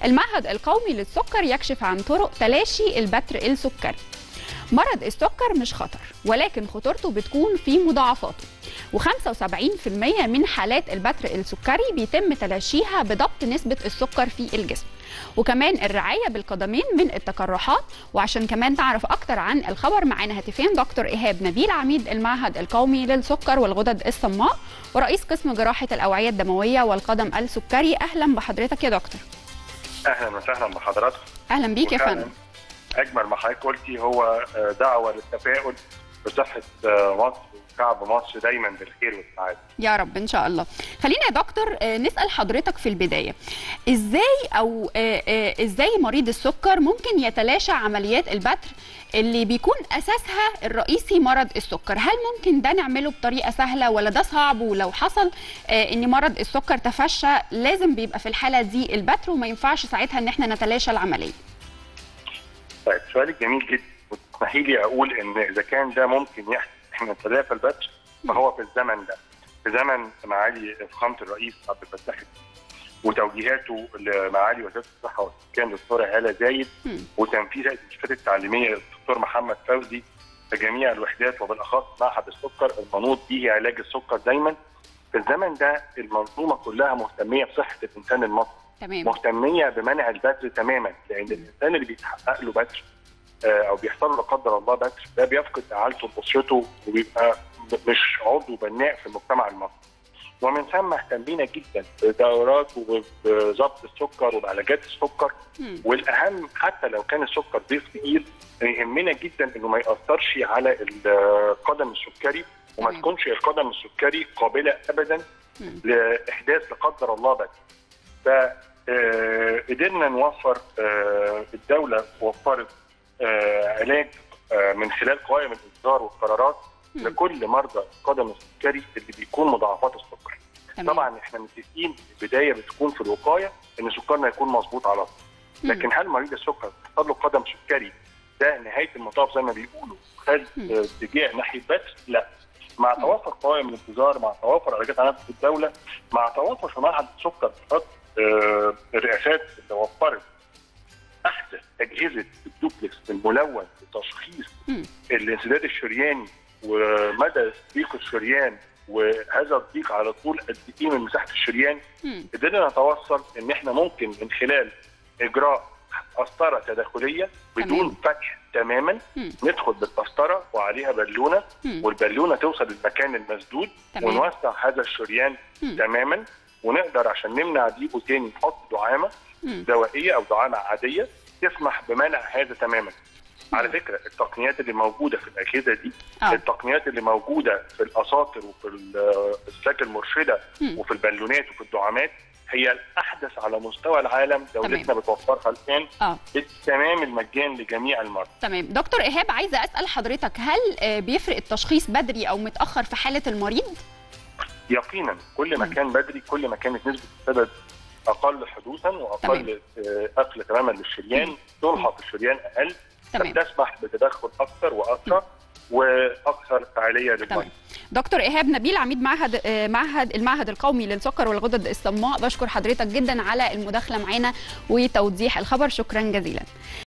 المعهد القومي للسكر يكشف عن طرق تلاشي البتر السكري مرض السكر مش خطر ولكن خطورته بتكون في مضاعفاته و75% من حالات البتر السكري بيتم تلاشيها بضبط نسبة السكر في الجسم وكمان الرعاية بالقدمين من التقرحات وعشان كمان تعرف أكتر عن الخبر معانا هاتفين دكتور إيهاب نبيل عميد المعهد القومي للسكر والغدد الصماء ورئيس قسم جراحة الأوعية الدموية والقدم السكري أهلا بحضرتك يا دكتور اهلا وسهلا بحضراتكم أهلا بيك يا وفعلاً فندم اجمل ما حضرتك قلتي هو آه، دعوه للتفاؤل بصحه آه، مصر وشعب مصر دايما بالخير والسعاده. يا رب ان شاء الله خلينا يا دكتور آه، نسال حضرتك في البدايه ازاي او آه، آه، ازاي مريض السكر ممكن يتلاشى عمليات البتر اللي بيكون اساسها الرئيسي مرض السكر هل ممكن ده نعمله بطريقه سهله ولا ده صعب ولو حصل آه، ان مرض السكر تفشى لازم بيبقى في الحاله دي البتر وما ينفعش ساعتها ان احنا نتلاشى العمليه طيب سؤالك جميل جدا وتسمحي لي اقول ان اذا كان ده ممكن يحدث احنا نتلافى البتر فهو في الزمن ده في زمن معالي فخامه الرئيس عبد الفتاح السيسي وتوجيهاته لمعالي وزاره الصحه والسكان دكتوره هاله زايد مم. وتنفيذ الانشاءات التعليميه للدكتور محمد فوزي في جميع الوحدات وبالاخص معهد السكر المنوط به علاج السكر دايما في الزمن ده المنظومه كلها مهتميه بصحه الانسان المصري تمام مهتميه بمنع البتر تماما لان الانسان اللي بيتحقق له بتر آه، او بيحصل له لا قدر الله بتر ده بيفقد عائلته لاسرته وبيبقى ب- مش عضو بناء في المجتمع المصري ومن ثم اهتمينا جدا بدورات وبضبط السكر وبعلاجات السكر مم. والاهم حتى لو كان السكر ضيف تقيل يهمنا جدا انه ما ياثرش على القدم السكري وما تمام. تكونش القدم السكري قابله ابدا مم. لاحداث لا قدر الله بس فقدرنا نوفر آه، الدوله وفرت آه، علاج آه، من خلال قوائم الانذار والقرارات مم. لكل مرضى القدم السكري اللي بيكون مضاعفات السكر تمام. طبعا احنا متفقين البدايه بتكون في الوقايه ان سكرنا يكون مظبوط على طول مم. لكن هل مريض السكر يحصل له قدم سكري ده نهايه المطاف زي ما بيقولوا خد مم. آه، اتجاه ناحيه بس لا مع توافر قوائم الانتظار مع توافر علاجات عنايه الدوله مع توافر في معهد السكر خط آه، الرئاسات اللي وفرت احدث اجهزه الدوبلكس الملون لتشخيص مم. الانسداد الشرياني ومدى ضيق الشريان وهذا الضيق على طول قد ايه من مساحه الشريان مم. قدرنا نتوصل ان احنا ممكن من خلال اجراء قسطره تداخليه بدون فتح تماما مم. ندخل بالقسطره وعليها بالونه مم. والبالونه توصل للمكان المسدود تمام. ونوسع هذا الشريان مم. تماما ونقدر عشان نمنع ضيقه تاني نحط دعامه مم. دوائيه او دعامه عاديه تسمح بمنع هذا تماما على فكره التقنيات اللي موجوده في الاجهزه دي آه. التقنيات اللي موجوده في الاساطر وفي ال- الساك المرشده مم. وفي البالونات وفي الدعامات هي الاحدث على مستوى العالم دولتنا بتوفرها الان اه بالتمام المجان لجميع المرضى تمام دكتور ايهاب عايزه اسال حضرتك هل آه، بيفرق التشخيص بدري او متاخر في حاله المريض يقينا كل ما مم. كان بدري كل ما كانت نسبه السدد اقل حدوثا واقل آه، قفل تماما للشريان تلحق الشريان اقل تمام فتسمح بتدخل اكثر واسرع واكثر فعاليه للمريض تمام دكتور ايهاب نبيل عميد معهد آه، معهد المعهد القومي للسكر والغدد الصماء بشكر حضرتك جدا على المداخله معانا وتوضيح الخبر شكرا جزيلا